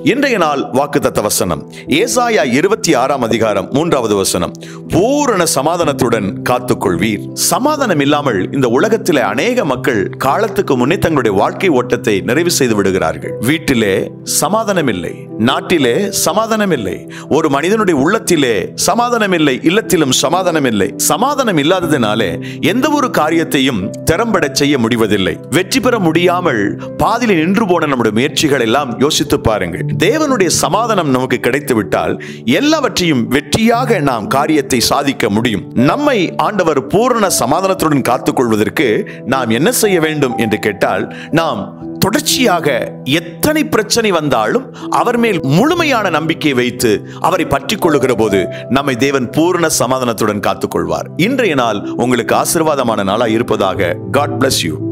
இன்றைய நாள் வாக்குத்தத்த வசனம் ஏசாயா இருபத்தி ஆறாம் அதிகாரம் மூன்றாவது வசனம் பூரண சமாதானத்துடன் காத்துக்கொள்வீர் சமாதானம் இல்லாமல் இந்த உலகத்திலே அநேக மக்கள் காலத்துக்கு முன்னே தங்களுடைய வாழ்க்கை ஓட்டத்தை நிறைவு செய்து விடுகிறார்கள் வீட்டிலே சமாதானம் இல்லை நாட்டிலே சமாதானம் இல்லை ஒரு மனிதனுடைய உள்ளத்திலே சமாதானம் இல்லை இல்லத்திலும் சமாதானம் இல்லை சமாதானம் இல்லாததினாலே எந்த ஒரு காரியத்தையும் திறம்பட செய்ய முடிவதில்லை வெற்றி பெற முடியாமல் பாதியில் நின்று போன நம்முடைய முயற்சிகள் எல்லாம் யோசித்து பாருங்கள் தேவனுடைய சமாதானம் நமக்கு கிடைத்து விட்டால் எல்லாவற்றையும் வெற்றியாக நாம் காரியத்தை சாதிக்க முடியும் நம்மை ஆண்டவர் பூரண சமாதானத்துடன் காத்துக்கொள்வதற்கு நாம் என்ன செய்ய வேண்டும் என்று கேட்டால் நாம் தொடர்ச்சியாக எத்தனை பிரச்சனை வந்தாலும் அவர் மேல் முழுமையான நம்பிக்கை வைத்து அவரை பற்றி கொள்ளுகிற போது நம்மை தேவன் பூர்ண சமாதானத்துடன் காத்துக்கொள்வார் இன்றைய நாள் உங்களுக்கு ஆசீர்வாதமான நாளா இருப்பதாக காட் bless யூ